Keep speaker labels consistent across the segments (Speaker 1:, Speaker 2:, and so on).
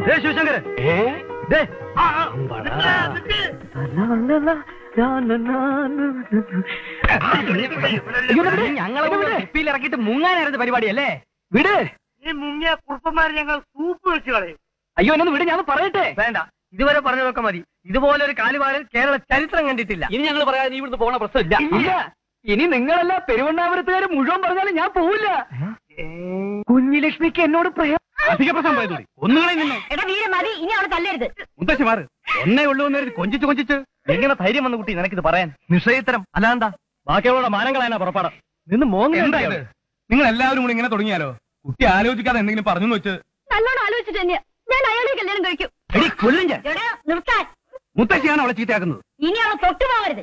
Speaker 1: ദേ ശിവശങ്കർ ദേ ആ, ആ, നിക്ക്, നിക്ക്.
Speaker 2: ഞങ്ങളെ കുപ്പിയിൽ ഇറക്കിയിട്ട് മുങ്ങാനായിരുന്നു പരിപാടി അല്ലേ വിട്
Speaker 1: ഈ മുങ്ങിയ കുറുപ്പന്മാർ ഞങ്ങൾ സൂപ്പ് വെച്ച് കളയും
Speaker 2: അയ്യോ എന്നൊന്ന് വിട് ഞാൻ പറയട്ടെ
Speaker 1: വേണ്ട ഇതുവരെ പറഞ്ഞതൊക്കെ മതി ഇതുപോലെ ഒരു കാലുവാരൽ കേരള ചരിത്രം കണ്ടിട്ടില്ല
Speaker 2: ഇനി ഞങ്ങൾ പറയാതെ നീ ഇവിടുന്ന് പോണ പ്രശ്നമില്ല ഇല്ല ഇനി നിങ്ങളല്ല പെരുവണ്ണാപുരത്തുകാര് മുഴുവൻ പറഞ്ഞാലും ഞാൻ പോവില്ല കുഞ്ഞിലക്ഷ്മിക്ക് എന്നോട് പ്രയോ
Speaker 3: അധിക പ്രശ്നം പോയതോടി ഒന്നുകളെ നിന്നെ
Speaker 4: എടാ വീര മതി ഇനി അവളെ തല്ലരുത്
Speaker 3: മുത്തശ്ശി മാറ് ഒന്നേ ഉള്ളൂ എന്ന് കരുതി കൊഞ്ചിച്ച് കൊഞ്ചിച്ച്
Speaker 1: എങ്ങനെ ധൈര്യം വന്നു കുട്ടി നിനക്കിത് പറയാൻ നിശ്ചയിത്തരം അല്ലാന്താ ബാക്കിയുള്ള മാനങ്ങളാണ് പുറപ്പാട് നിന്ന് മോങ്ങ
Speaker 3: എന്താ ഇത് നിങ്ങൾ എല്ലാവരും കൂടി ഇങ്ങനെ തുടങ്ങിയാലോ കുട്ടി ആലോചിക്കാതെ എന്തെങ്കിലും പറഞ്ഞു വെച്ച്
Speaker 4: നല്ലോണം ആലോചിച്ചിട്ട് തന്നെയാ ഞാൻ അയാളെ കല്യാണം കഴിക്കും
Speaker 1: എടി കൊല്ലും ഞാൻ
Speaker 4: എടാ നിർത്താൻ
Speaker 3: മുത്തശ്ശിയാണ് അവളെ ചീത്തയാക്കുന്നത്
Speaker 4: ഇനി അവളെ തൊട്ടു പോകരുത്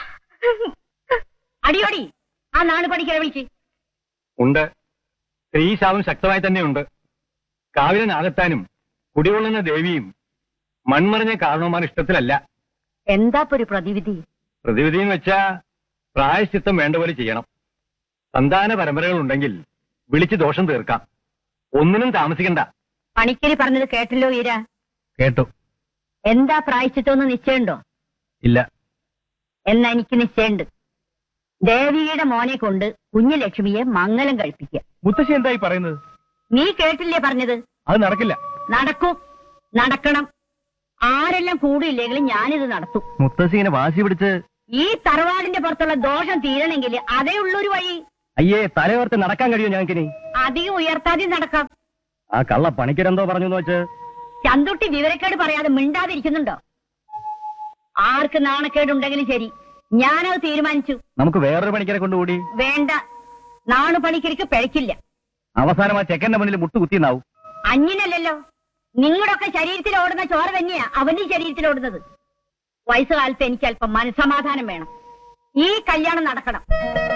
Speaker 4: അടിയോടി ആ നാണ് പഠിക്കാൻ വിളിക്ക്
Speaker 5: ഉണ്ട് സ്ത്രീശാപം ശക്തമായി തന്നെയുണ്ട് കാവിലനാകത്താനും കുടികൊള്ളുന്ന ദേവിയും മൺമറിഞ്ഞ കാരണവന്മാർ ഇഷ്ടത്തിലല്ല
Speaker 4: എന്താ ഒരു പ്രതിവിധി
Speaker 5: പ്രതിവിധി എന്ന് വെച്ചാ പ്രായശ്ചിത്തം വേണ്ട പോലെ ചെയ്യണം സന്താന പരമ്പരകൾ ഉണ്ടെങ്കിൽ വിളിച്ച് ദോഷം തീർക്കാം ഒന്നിനും താമസിക്കണ്ട
Speaker 4: പണിക്കരി പറഞ്ഞത് കേട്ടല്ലോ വീര
Speaker 1: കേട്ടു
Speaker 4: എന്താ പ്രായച്ചിട്ടൊന്ന് നിശ്ചയമുണ്ടോ
Speaker 1: ഇല്ല
Speaker 4: എന്നാ എനിക്ക് നിശ്ചയമുണ്ട് ദേവിയുടെ മോനെ കൊണ്ട് കുഞ്ഞു ലക്ഷ്മിയെ മംഗലം കഴിപ്പിക്കുക
Speaker 1: മുത്തശ്ശി എന്തായി പറയുന്നത്
Speaker 4: നീ കേട്ടില്ലേ പറഞ്ഞത്
Speaker 1: അത് നടക്കില്ല
Speaker 4: നടക്കും നടക്കണം ആരെല്ലാം കൂടിയില്ലെങ്കിലും ഞാനിത് നടത്തും
Speaker 1: മുത്തശ്ശി ഇങ്ങനെ വാശി പിടിച്ച്
Speaker 4: ഈ തറവാടിന്റെ പുറത്തുള്ള ദോഷം തീരണമെങ്കിൽ അതേ ഉള്ളൊരു വഴി
Speaker 1: അയ്യേ തലയോർത്ത് നടക്കാൻ കഴിയോ ഞങ്ങൾക്കിനി
Speaker 4: അധികം ഉയർത്താതെ നടക്കാം
Speaker 1: ആ കള്ള പണിക്കരെന്തോ പറഞ്ഞു എന്ന് വെച്ച്
Speaker 4: ചന്തുട്ടി വിവരക്കേട് പറയാതെ മിണ്ടാതിരിക്കുന്നുണ്ടോ ആർക്ക് നാണക്കേടുണ്ടെങ്കിലും ശരി ഞാനത് തീരുമാനിച്ചു
Speaker 1: നമുക്ക് വേറൊരു പണിക്കരെ കൊണ്ടുകൂടി
Speaker 4: വേണ്ട നാണു പണിക്കരിക്ക് പിഴക്കില്ല
Speaker 1: അവസാനം ആ ചെക്കന്റെ മുന്നിൽ മുട്ടുകുത്തിന്നാവും
Speaker 4: അഞ്ഞിനല്ലല്ലോ നിങ്ങളുടെയൊക്കെ ശരീരത്തിൽ ഓടുന്ന ചോര തന്നെയാ അവന്റെ ശരീരത്തിൽ ഓടുന്നത് വയസ്സുകാലത്ത് എനിക്ക് അല്പം മനസമാധാനം വേണം ഈ കല്യാണം നടക്കണം